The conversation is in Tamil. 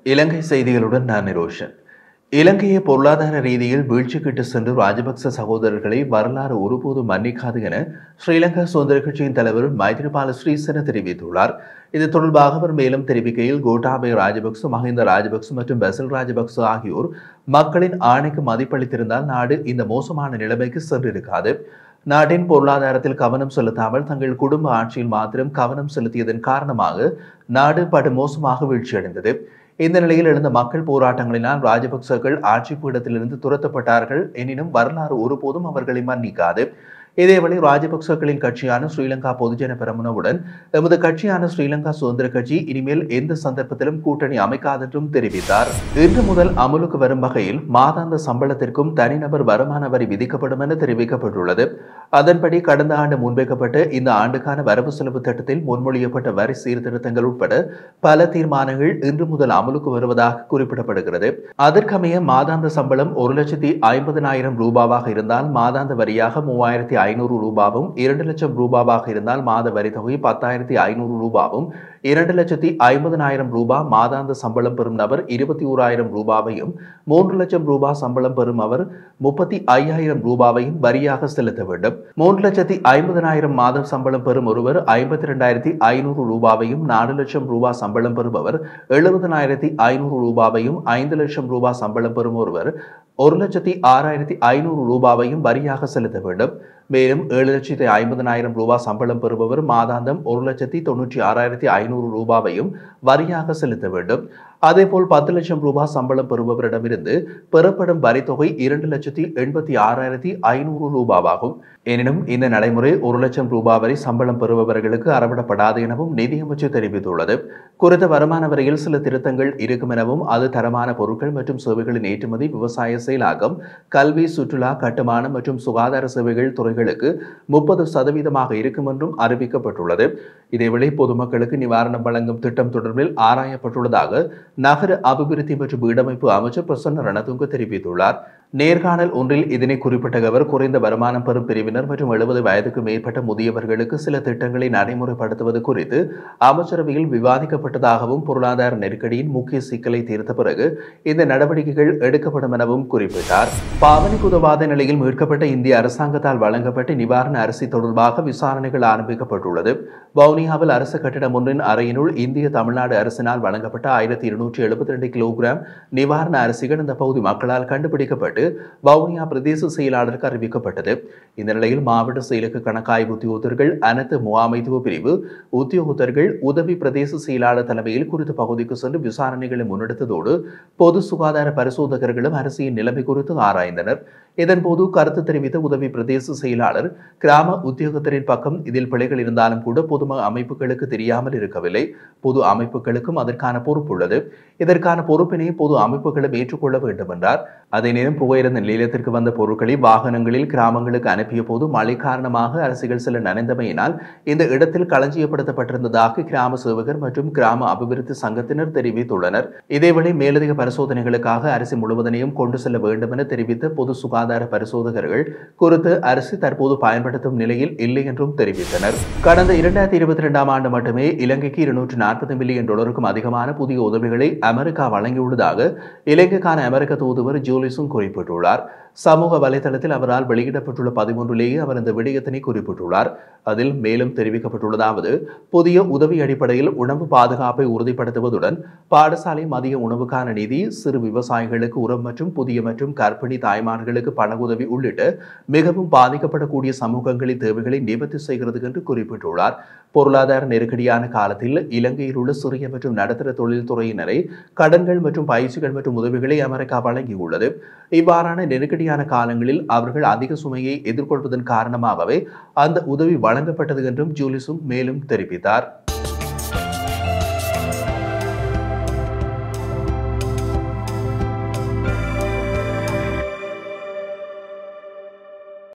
இலங்கை செய்திகளுடன் நான் நிரோஷன் இலங்கையை பொருளாதார ரீதியில் வீழ்ச்சிக்கிட்டு சென்று ராஜபக்ச சகோதரர்களை வரலாறு ஒருபோதும் மன்னிக்காது என ஸ்ரீலங்கா சுதந்திர கட்சியின் தலைவர் மைத்ரிபால ஸ்ரீசேன தெரிவித்துள்ளார் இது தொடர்பாக அவர் மேலும் தெரிவிக்கையில் கோட்டாபய ராஜபக்ச மஹிந்த ராஜபக்ச மற்றும் பெசல் ராஜபக்ச ஆகியோர் மக்களின் ஆணைக்கு மதிப்பளித்திருந்தால் நாடு இந்த மோசமான நிலைமைக்கு சென்றிருக்காது நாட்டின் பொருளாதாரத்தில் கவனம் செலுத்தாமல் தங்கள் குடும்ப ஆட்சியில் மாத்திரம் கவனம் செலுத்தியதன் காரணமாக நாடு படு மோசமாக வீழ்ச்சியடைந்தது இந்த நிலையில் எழுந்த மக்கள் போராட்டங்களினால் ராஜபக்சர்கள் ஆட்சி பீடத்திலிருந்து துரத்தப்பட்டார்கள் எனினும் வரலாறு ஒருபோதும் அவர்களை மன்னிக்காது இதேவேளை ராஜபக்சர்களின் கட்சியான ஸ்ரீலங்கா பொதுஜன பெரமுனவுடன் எமது கட்சியான ஸ்ரீலங்கா சுதந்திர கட்சி இனிமேல் எந்த சந்தர்ப்பத்திலும் கூட்டணி அமைக்காதென்றும் தெரிவித்தார் இன்று முதல் அமலுக்கு வரும் வகையில் மாதாந்த சம்பளத்திற்கும் தனிநபர் வருமான வரி விதிக்கப்படும் என தெரிவிக்கப்பட்டுள்ளது அதன்படி கடந்த ஆண்டு முன்வைக்கப்பட்ட இந்த ஆண்டுக்கான வரவு செலவு திட்டத்தில் முன்மொழியப்பட்ட வரி சீர்திருத்தங்கள் உட்பட பல தீர்மானங்கள் இன்று முதல் அமலுக்கு வருவதாக குறிப்பிடப்படுகிறது அதற்கமைய மாதாந்த சம்பளம் ஒரு லட்சத்தி ஐம்பதனாயிரம் ரூபாவாக இருந்தால் மாதாந்த வரியாக மூவாயிரத்தி ஐநூறு ரூபாவும் இரண்டு லட்சம் ரூபாவாக இருந்தால் மாத வரி தொகை பத்தாயிரத்தி ஐநூறு ரூபாவும் இரண்டு லட்சத்தி ஐம்பதனாயிரம் ரூபாய் மாதாந்த சம்பளம் பெறும் நபர் இருபத்தி ஓராயிரம் ரூபாவையும் மூன்று லட்சம் ரூபாய் சம்பளம் பெறும் அவர் முப்பத்தி ஐயாயிரம் ரூபாவையும் வரியாக செலுத்த வேண்டும் மூன்று லட்சத்தி ஐம்பதனாயிரம் மாதம் சம்பளம் பெறும் ஒருவர் ஐம்பத்தி ரெண்டாயிரத்தி ஐநூறு ரூபாவையும் நாலு லட்சம் ரூபாய் சம்பளம் பெறுபவர் எழுபதனாயிரத்தி ஐநூறு ரூபாவையும் ஐந்து லட்சம் ரூபாய் சம்பளம் பெறும் ஒருவர் ஒரு லட்சத்தி ஆறாயிரத்தி ஐநூறு ரூபாவையும் வரியாக செலுத்த வேண்டும் மேலும் ஏழு லட்சத்தி ஐம்பதனாயிரம் ரூபாய் சம்பளம் பெறுபவர் மாதாந்தம் ஒரு லட்சத்தி தொண்ணூற்றி ஆறாயிரத்தி ஐநூறு ரூபாவையும் வரியாக செலுத்த வேண்டும் அதேபோல் பத்து லட்சம் ரூபாய் சம்பளம் பெறுபவரிடமிருந்து பெறப்படும் வரித்தொகை இரண்டு லட்சத்தி எண்பத்தி ஆறாயிரத்தி ஐநூறு ரூபாவாகும் எனினும் இந்த நடைமுறை ஒரு லட்சம் ரூபாய் வரை சம்பளம் பெறுபவர்களுக்கு அறவிடப்படாது எனவும் நிதியமைச்சு தெரிவித்துள்ளது குறித்த வருமான வரியில் சில திருத்தங்கள் இருக்கும் எனவும் அது தரமான பொருட்கள் மற்றும் சேவைகளின் ஏற்றுமதி விவசாய செயலாக்கம் கல்வி சுற்றுலா கட்டுமானம் மற்றும் சுகாதார சேவைகள் துறைகளுக்கு முப்பது சதவீதமாக இருக்கும் என்றும் அறிவிக்கப்பட்டுள்ளது இதேவேளை பொதுமக்களுக்கு நிவாரணம் வழங்கும் திட்டம் தொடர்பில் ஆராயப்பட்டுள்ளதாக நகர அபிவிருத்தி மற்றும் வீடமைப்பு அமைச்சர் பிரசன்ன ரணதுங்க தெரிவித்துள்ளார் நேர்காணல் ஒன்றில் இதனை குறிப்பிட்ட அவர் குறைந்த வருமானம் பெறும் பிரிவினர் மற்றும் எழுபது வயதுக்கு மேற்பட்ட முதியவர்களுக்கு சில திட்டங்களை நடைமுறைப்படுத்துவது குறித்து அமைச்சரவையில் விவாதிக்கப்பட்டதாகவும் பொருளாதார நெருக்கடியின் முக்கிய சிக்கலை தீர்த்த பிறகு இந்த நடவடிக்கைகள் எடுக்கப்படும் எனவும் குறிப்பிட்டார் பாவனைக்கு உதவாத நிலையில் மீட்கப்பட்ட இந்திய அரசாங்கத்தால் வழங்கப்பட்ட நிவாரண அரிசி தொடர்பாக விசாரணைகள் ஆரம்பிக்கப்பட்டுள்ளது வவுனியாவில் அரசு கட்டிடம் ஒன்றின் அறையினுள் இந்திய தமிழ்நாடு அரசினால் வழங்கப்பட்ட ஆயிரத்தி இருநூற்றி எழுபத்தி ரெண்டு கிலோகிராம் நிவாரண அரிசிகள் இந்த பகுதி மக்களால் கண்டுபிடிக்கப்பட்டு வவுனியா பிரதேச செயலாளருக்கு அறிவிக்கப்பட்டது இந்த நிலையில் மாவட்ட செயலுக்கு கணக்காய்வு உத்தியோகத்தர்கள் அனைத்து முகாமைத்துவ பிரிவு உத்தியோகத்தர்கள் உதவி பிரதேச செயலாளர் தலைமையில் குறித்த பகுதிக்கு சென்று விசாரணைகளை முன்னெடுத்ததோடு பொது சுகாதார பரிசோதகர்களும் அரசியின் நிலைமை குறித்து ஆராய்ந்தனர் இதன்போது கருத்து தெரிவித்த உதவி பிரதேச செயலாளர் கிராம உத்தியோகத்தரின் பக்கம் இதில் பிழைகள் இருந்தாலும் கூட பொதும அமைப்புகளுக்கு தெரியாமல் இருக்கவில்லை பொது அமைப்புகளுக்கும் அதற்கான பொறுப்பு உள்ளது இதற்கான பொறுப்பினை பொது அமைப்புகளும் ஏற்றுக்கொள்ள வேண்டும் என்றார் அதே நேரம் புகையிரந்த நிலையத்திற்கு வந்த பொருட்களை வாகனங்களில் கிராமங்களுக்கு அனுப்பிய போது மழை காரணமாக அரசுகள் சில நனைந்தமையினால் இந்த இடத்தில் களஞ்சியப்படுத்தப்பட்டிருந்ததாக கிராம சேவகர் மற்றும் கிராம அபிவிருத்தி சங்கத்தினர் தெரிவித்துள்ளனர் இதேவேளை மேலதிக பரிசோதனைகளுக்காக அரிசி முழுவதனையும் கொண்டு செல்ல வேண்டும் என தெரிவித்த பொது சுகாதார பரிசோதகர்கள் குறித்து அரிசி தற்போது பயன்படுத்தும் நிலையில் இல்லை என்றும் தெரிவித்தனர் கடந்த இரண்டாயிரத்தி இருபத்தி இரண்டாம் ஆண்டு மட்டுமே இலங்கைக்கு இருநூற்று நாற்பது மில்லியன் டாலருக்கும் அதிகமான புதிய உதவிகளை அமெரிக்கா வழங்கியுள்ளதாக இலங்கைக்கான அமெரிக்க தூதுவர் ஜூலிசும் குறிப்பிட்டுள்ளார் சமூக வலைதளத்தில் அவரால் வெளியிடப்பட்டுள்ள பதிமூன்றிலேயே அவர் இந்த விடயத்தினை குறிப்பிட்டுள்ளார் அதில் மேலும் தெரிவிக்கப்பட்டுள்ளதாவது புதிய உதவி அடிப்படையில் உணவு பாதுகாப்பை உறுதிப்படுத்துவதுடன் பாடசாலை மதிய உணவுக்கான நிதி சிறு விவசாயிகளுக்கு உரம் மற்றும் புதிய மற்றும் கர்ப்பிணி தாய்மார்களுக்கு பண உதவி உள்ளிட்ட மிகவும் பாதிக்கப்படக்கூடிய சமூகங்களின் தேவைகளை நிவர்த்தி செய்கிறது என்று குறிப்பிட்டுள்ளார் பொருளாதார நெருக்கடியான காலத்தில் இலங்கையில் உள்ள சிறிய மற்றும் நடுத்தர தொழில் துறையினரை கடன்கள் மற்றும் பயிற்சிகள் மற்றும் உதவிகளை அமெரிக்கா வழங்கியுள்ளது இவ்வாறான நெருக்கடியான காலங்களில் அவர்கள் அதிக சுமையை எதிர்கொள்வதன் காரணமாகவே அந்த உதவி வழங்கப்பட்டது என்றும் ஜூலிசும் மேலும் தெரிவித்தார்